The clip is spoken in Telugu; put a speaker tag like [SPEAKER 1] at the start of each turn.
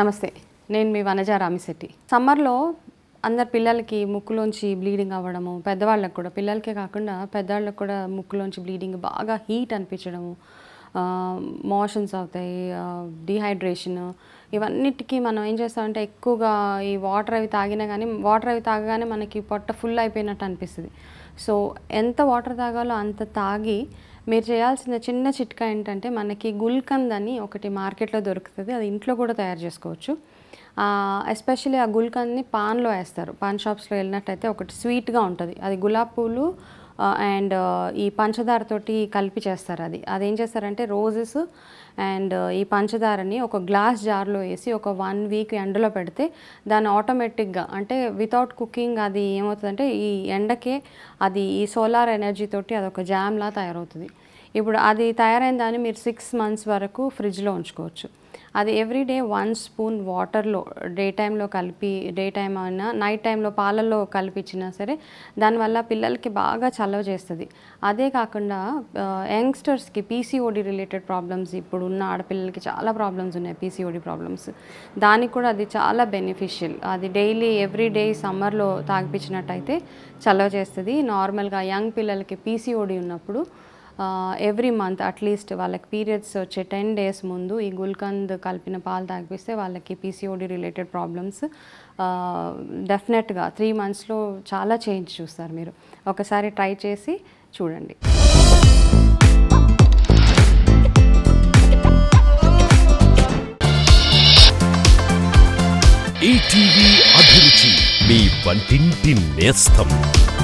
[SPEAKER 1] నమస్తే నేను మీ వనజ రామిశెట్టి సమ్మర్లో అందరు పిల్లలకి ముక్కులోంచి బ్లీడింగ్ అవ్వడము పెద్దవాళ్ళకి కూడా పిల్లలకే కాకుండా పెద్దవాళ్ళకి కూడా ముక్కులోంచి బ్లీడింగ్ బాగా హీట్ అనిపించడము మోషన్స్ అవుతాయి డిహైడ్రేషన్ ఇవన్నిటికీ మనం ఏం చేస్తామంటే ఎక్కువగా ఈ వాటర్ అవి తాగినా కానీ వాటర్ అవి తాగగానే మనకి పొట్ట ఫుల్ అయిపోయినట్టు అనిపిస్తుంది సో ఎంత వాటర్ తాగాలో అంత తాగి మీరు చేయాల్సిన చిన్న చిట్కా ఏంటంటే మనకి గుల్కంద్ అని ఒకటి మార్కెట్లో దొరుకుతుంది అది ఇంట్లో కూడా తయారు చేసుకోవచ్చు ఎస్పెషల్లీ ఆ గుల్కంద్ని పాన్లో వేస్తారు పాన్ షాప్స్లో వెళ్ళినట్టయితే ఒకటి స్వీట్గా ఉంటుంది అది గులాబ్ పూలు అండ్ ఈ పంచదారతోటి కలిపి చేస్తారు అది అదేం చేస్తారంటే రోజెస్ అండ్ ఈ పంచదారని ఒక గ్లాస్ జార్లో వేసి ఒక వన్ వీక్ ఎండలో పెడితే దాన్ని ఆటోమేటిక్గా అంటే వితౌట్ కుకింగ్ అది ఏమవుతుందంటే ఈ ఎండకే అది ఈ సోలార్ ఎనర్జీ తోటి అదొక జామ్లా తయారవుతుంది ఇప్పుడు అది తయారైన దాన్ని మీరు సిక్స్ మంత్స్ వరకు ఫ్రిడ్జ్లో ఉంచుకోవచ్చు అది ఎవ్రీడే వన్ స్పూన్ వాటర్లో డే టైంలో కలిపి డే టైం అయినా నైట్ టైంలో పాలల్లో కలిపించినా సరే దానివల్ల పిల్లలకి బాగా చలవ చేస్తుంది అదే కాకుండా యంగ్స్టర్స్కి పీసీఓడి రిలేటెడ్ ప్రాబ్లమ్స్ ఇప్పుడు ఉన్న ఆడపిల్లలకి చాలా ప్రాబ్లమ్స్ ఉన్నాయి పీసీఓడి ప్రాబ్లమ్స్ దానికి కూడా అది చాలా బెనిఫిషియల్ అది డైలీ ఎవ్రీ డే సమ్మర్లో తాగిపించినట్టయితే చలవ చేస్తుంది నార్మల్గా యంగ్ పిల్లలకి పీసీఓడి ఉన్నప్పుడు ఎవ్రీ మంత్ అట్లీస్ట్ వాళ్ళకి పీరియడ్స్ వచ్చే టెన్ డేస్ ముందు ఈ గుల్కంద్ కలిపిన పాలు తాగిపిస్తే వాళ్ళకి పీసీఓడి రిలేటెడ్ ప్రాబ్లమ్స్ డెఫినెట్గా త్రీ మంత్స్లో చాలా చేంజ్ చూస్తారు మీరు ఒకసారి ట్రై చేసి చూడండి
[SPEAKER 2] ఈటీవీ అభిరుచి మీ వంటింటి నేస్తం